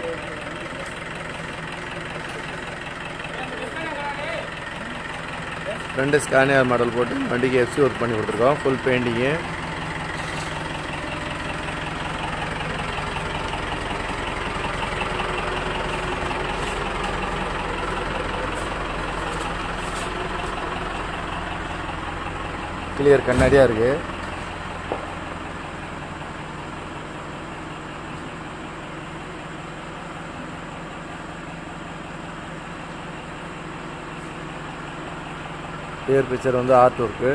ரெண்டு ஸ்கானியர் மாடல் போட்டு வண்டிக்கு எஃப்சி ஒர்க் பண்ணி கொடுத்துருக்கோம் ஃபுல் பெயிண்டிங்கு கிளியர் கண்ணாடியாக இருக்குது பேர் பிக்சர் வந்து ஆர்ட் ஒர்க்கு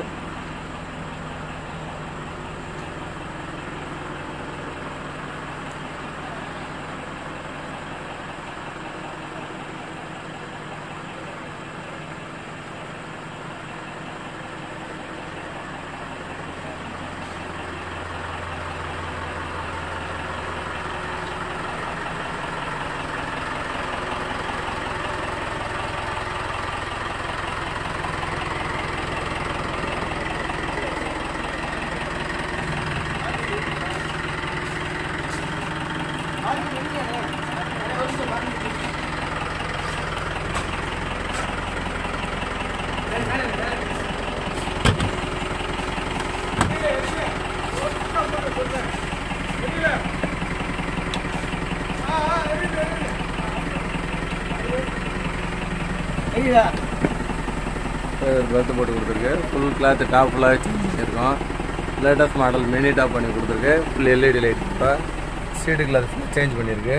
பர்த்து போட்டு கொடுத்துருக்கு ஃபுல் கிளாத்து டாப் ஃபுல்லாக சேஞ்ச் பண்ணியிருக்கோம் லேட்டஸ்ட் மாடல் மினி டாப் பண்ணி கொடுத்துருக்கு ஃபுல் எல்இடி லைட் இப்போ சீட்டு கலர் சேஞ்ச் பண்ணியிருக்கு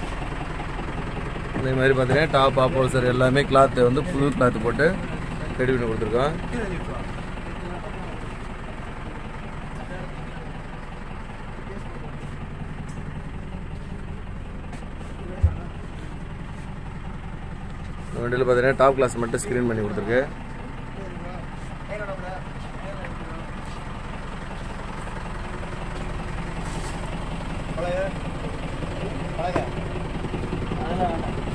இதே மாதிரி பார்த்தீங்கன்னா டாப் ஆப்போசர் எல்லாமே கிளாத்து வந்து ஃபுல் கிளாத்து போட்டு ரெடி பண்ணி கொடுத்துருக்கோம் இந்த வண்டியில் பார்த்தீங்கன்னா டாப் கிளாஸ் மட்டும் ஸ்க்ரீன் பண்ணி கொடுத்துருக்கு பழக பழக அதெல்லாம் வேண்டாம்